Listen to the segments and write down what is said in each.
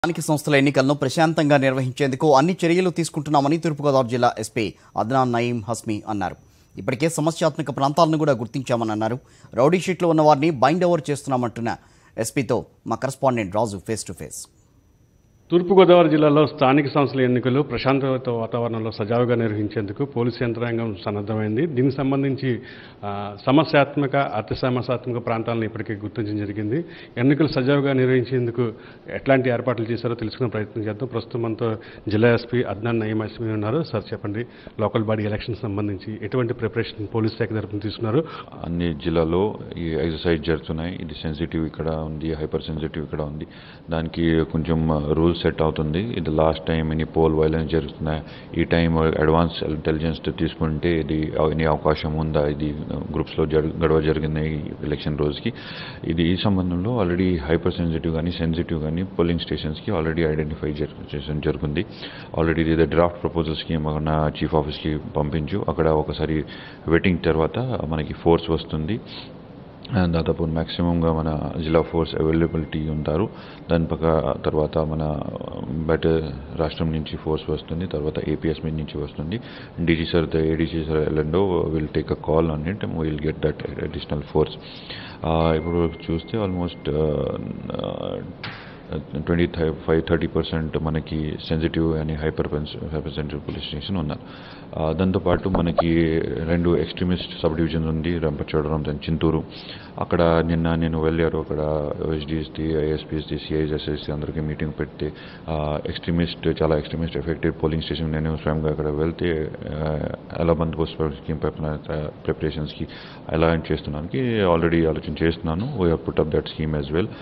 స్థానిక సంస్థల ఎన్నికలను ప్రశాంతంగా నిర్వహించేందుకు అన్ని చర్యలు తీసుకుంటున్నామని తూర్పుగోదావరి జిల్లా ఎస్పీ అద్నాన్ నయీం హస్మి అన్నారు ఇప్పటికే సమస్యాత్మక ప్రాంతాలను కూడా గుర్తించామని అన్నారు రౌడీ షీట్లో ఉన్న వారిని బైండ్ ఓవర్ చేస్తున్నామంటున్న ఎస్పీతో మా correspondent Raju face to face Thoorpu Godavari జిల్లాలో స్థానిక సంస్థల ఎన్నికలు ప్రశాంతత వాతావరణంలో సజావుగా నిర్వహించేందుకు పోలీసు యంత్రాంగం సన్నద్ధమైంది దీనికి సంబంధించి ఆ, సమస్యాత్మక అతి సమస్యాత్మక ప్రాంతాలను ఇప్పటికే గుర్తించడం జరిగింది ఎన్నికలు సజావుగా నిర్వహించేందుకు ఎట్లాంటి ఏర్పాట్లు చేశారో తెలుసుకునే ప్రయత్నం చేద్దాం ప్రస్తుతం మనతో జిల్లా ఎస్పీ అద్నాన్ నయీం ఎస్పీ ఉన్నారు సార్ చెప్పండి లోకల్ బాడీ ఎలక్షన్ సంబంధించి ఎటువంటి ప్రిపరేషన్ పోలీస్ శాఖ తరఫున తీసుకున్నారు అన్ని జిల్లాలో ఈ ఎక్సర్సైజ్ జరుగుతున్నాయి ఇది సెన్సిటివ్ ఇక్కడ ఉంది హైపర్ సెన్సిటివ్ ఇక్కడ ఉంది దానికి కొంచెం రూల్ సెట్ అవుతుంది ఇది లాస్ట్ టైం ఎన్ని పోల్ వైలెన్స్ జరుగుతున్నాయి ఈ టైం అడ్వాన్స్ ఇంటెలిజెన్స్ తీసుకుంటే ఇది ఎన్ని అవకాశం ఉందా ఇది గ్రూప్స్లో జరు గొడవ జరిగిన ఈ ఎలక్షన్ రోజుకి ఇది ఈ సంబంధంలో ఆల్రెడీ హైపర్ సెన్సిటివ్ కానీ సెన్సిటివ్ కానీ పోలింగ్ స్టేషన్స్కి ఆల్రెడీ ఐడెంటిఫై చేసిన జరుగుతుంది ఆల్రెడీ ఇది డ్రాఫ్ట్ ప్రపోజల్స్కి మన చీఫ్ ఆఫీస్కి పంపించు అక్కడ ఒకసారి వెయిటింగ్ తర్వాత మనకి ఫోర్స్ వస్తుంది అండ్ దాదాపు మ్యాక్సిమంగా మన జిల్లా ఫోర్స్ అవైలబిలిటీ ఉంటారు దాని పక్క తర్వాత మన బయట రాష్ట్రం నుంచి ఫోర్స్ వస్తుంది తర్వాత ఏపీఎస్ మీద నుంచి వస్తుంది డీజీ సార్ ఏడీజీ సార్ ఎల్లండో will take a call on it will get that additional force ఇప్పుడు చూస్తే almost twenty five thirty percent మనకి సెన్సిటివ్ అని hyper hyper sensitive police station ఉన్నారు ఆ, దాంతోపాటు మనకి రెండు ఎక్స్ట్రీమిస్ట్ సబ్ డివిజన్స్ ఉంది రంపచోడవరం అండ్ చింతూరు అక్కడ నిన్న నేను వెళ్ళారు అక్కడ ఎస్డిఎస్టీ ఐఎస్పీఎస్టీ సిఐస్ ఎస్ఎస్సీ అందరికీ మీటింగ్ పెడితే ఎక్స్ట్రీమిస్ట్ చాలా ఎక్స్ట్రీమిస్ట్ ఎఫెక్టెడ్ పోలింగ్ స్టేషన్ నేను స్వయంగా అక్కడ వెళ్తే ఆ, ఎలా బందోబస్తు స్కీమ్ ప్రిపరేషన్స్కి ఎలా చేస్తున్నానికి ఆల్రెడీ ఆలోచన చేస్తున్నాను we have put up that scheme as well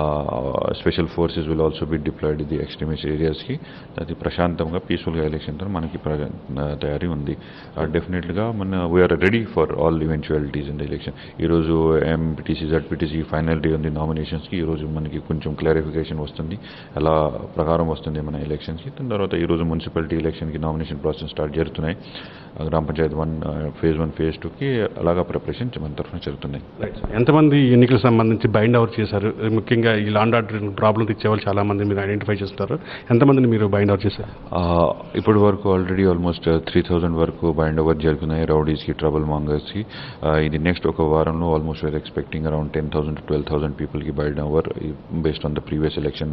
special forces will also be deployed the extremist ఏరియాస్కి అది ప్రశాంతంగా పీస్ఫుల్గా ఎలక్షన్తో మనకి ప్ర- ఆ, తయారీ ఉంది డెఫినెట్గా మన we are ready for all eventualities in the election ఈరోజు ఎంపీటీసీ జడ్పీటీసీ ఫైనల్ డే ఉంది నామినేషన్స్కి ఈరోజు మనకి కొంచెం క్లారిఫికేషన్ వస్తుంది ఎలా ప్రకారం వస్తుంది మన ఎలక్షన్స్కి దాని తర్వాత ఈరోజు మున్సిపాలిటీ ఎలక్షన్కి నామినేషన్ ప్రాసెస్ స్టార్ట్ జరుగుతున్నాయి ఆ, గ్రామ panchayat one phase one phase టూకి అలాగా ప్రిపరేషన్ మన తరఫున జరుగుతున్నాయి ఎంతమంది ఈ ఎన్నికలకు సంబంధించి బైండ్ అవుట్ చేశారు ముఖ్యంగా ఈ లాండ్ ఆర్డర్ ప్రాబ్లం తెచ్చేవాళ్ళు చాలా మంది మీరు ఐడెంటిఫై చేస్తారు ఎంతమందిని మీరు బైండ్ అవుట్ చేశారు ఆ, ఇప్పటి వరకు ఆల్రెడీ ఆల్మోస్ట్ త్రీ థౌజండ్ వరకు బైండ్ ఓవర్ జరుగుతున్నాయి రౌడీస్కి ట్రబుల్ మాంగర్స్కి ఇది నెక్స్ట్ ఒక వారంలో almost we're expecting around ten thousand to twelve thousand పీపుల్కి bind over based on the previous election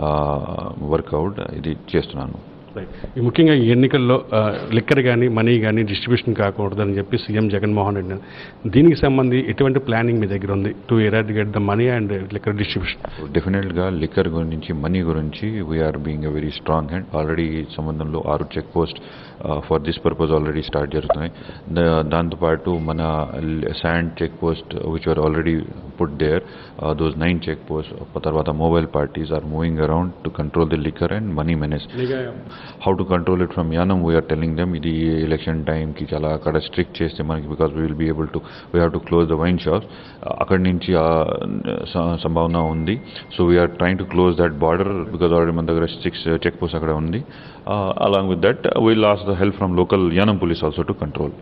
work out ఇది చేస్తున్నాను ఈ ముఖ్యంగా ఈ ఎన్నికల్లో లిక్కర్ కానీ మనీ కానీ డిస్ట్రిబ్యూషన్ కాకూడదని చెప్పి సీఎం జగన్మోహన్ రెడ్డి అన్నారు. దీనికి సంబంధించి ఎటువంటి ప్లానింగ్ మీ దగ్గర ఉంది to eradicate the money and liquor distribution డెఫినెట్గా లిక్కర్ గురించి మనీ గురించి we are being a very strong hand already ఈ సంబంధంలో ఆరు check post for this purpose already start జరుగుతున్నాయి దా- దాంతోపాటు మన sand check post which are already put there those nine check post తర్వాత mobile parties are moving around to control the liquor and money menace how to control it from Yanam we are telling them ఇది election టైంకి చాలా అక్కడ strict చేస్తే మనకి because we will be able to we have to close the wine shops అక్కడి నుంచి ఆ స- సంభావన ఉంది so we are trying to close that border because already మన దగ్గర సిక్స్ చెక్ పోస్ట్ అక్కడ ఉంది along with that we lost the help from local Yanam police also to control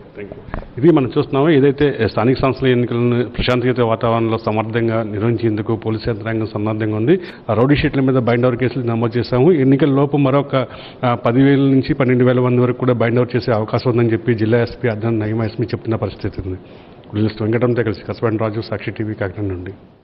ఇది మనం చూస్తున్నాము ఏదైతే స్థానిక సంస్థల ఎన్నికలను ప్రశాంతయుత వాతావరణంలో సమర్థంగా నిర్వహించేందుకు పోలీసు యంత్రాంగం సన్నద్ధంగా ఉంది ఆ రౌడీ షీట్ల మీద బైండ్ ఓవర్ కేసులు నమోదు చేశాము ఎన్నికల లోపు మరొక ఆ, పదివేల నుంచి పన్నెండు వేల మంది వరకు కూడా బైండ్ అవుట్ చేసే అవకాశం ఉందని చెప్పి జిల్లా ఎస్పీ అద్దాన్ నయమా ఎస్పీ చెప్తున్న పరిస్థితి ఉంది వెంకటంతో కలిసి కసబండి రాజు సాక్షి టీవీ కాకినాడ నుండి